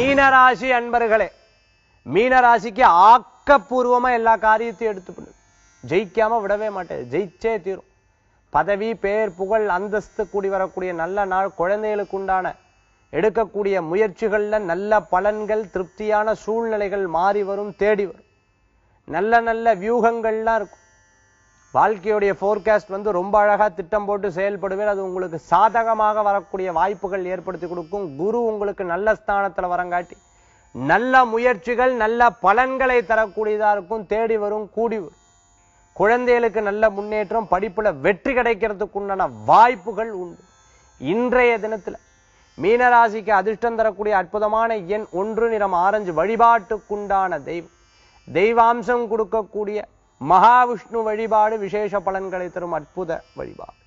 மீனராசி அன்பர்களே மீனராசிக்கு ஆக்கப்பூர்வமா எல்லா காரியத்தையும் எடுத்து பண்ணு ஜெயிக்காம விடவே மாட்டேன் ஜெயிச்சே தீரும் பதவி பேர் புகழ் அந்தஸ்து கூடி வரக்கூடிய நல்ல நாள் குழந்தைகளுக்கு உண்டான எடுக்கக்கூடிய முயற்சிகள்ல நல்ல பலன்கள் திருப்தியான சூழ்நிலைகள் மாறி வரும் தேடி வரும் நல்ல நல்ல வியூகங்கள்லாம் இருக்கும் வாழ்க்கையுடைய ஃபோர்காஸ்ட் வந்து ரொம்ப அழகா திட்டம் போட்டு செயல்படுவேன் அது உங்களுக்கு சாதகமாக வரக்கூடிய வாய்ப்புகள் ஏற்படுத்தி கொடுக்கும் குரு உங்களுக்கு நல்ல ஸ்தானத்துல வரங்காட்டி நல்ல முயற்சிகள் நல்ல பலன்களை தரக்கூடியதா இருக்கும் தேடி வரும் கூடி வரும் குழந்தைகளுக்கு நல்ல முன்னேற்றம் படிப்புல வெற்றி கிடைக்கிறதுக்கு உண்டான வாய்ப்புகள் உண்டு இன்றைய தினத்துல மீனராசிக்கு அதிர்ஷ்டம் தரக்கூடிய அற்புதமான எண் ஒன்று நிறம் ஆரஞ்சு வழிபாட்டுக்குண்டான தெய்வம் தெய்வாம்சம் கொடுக்கக்கூடிய மகாவிஷ்ணு வழிபாடு விசேஷ பலன்களை தரும் அற்புத வழிபாடு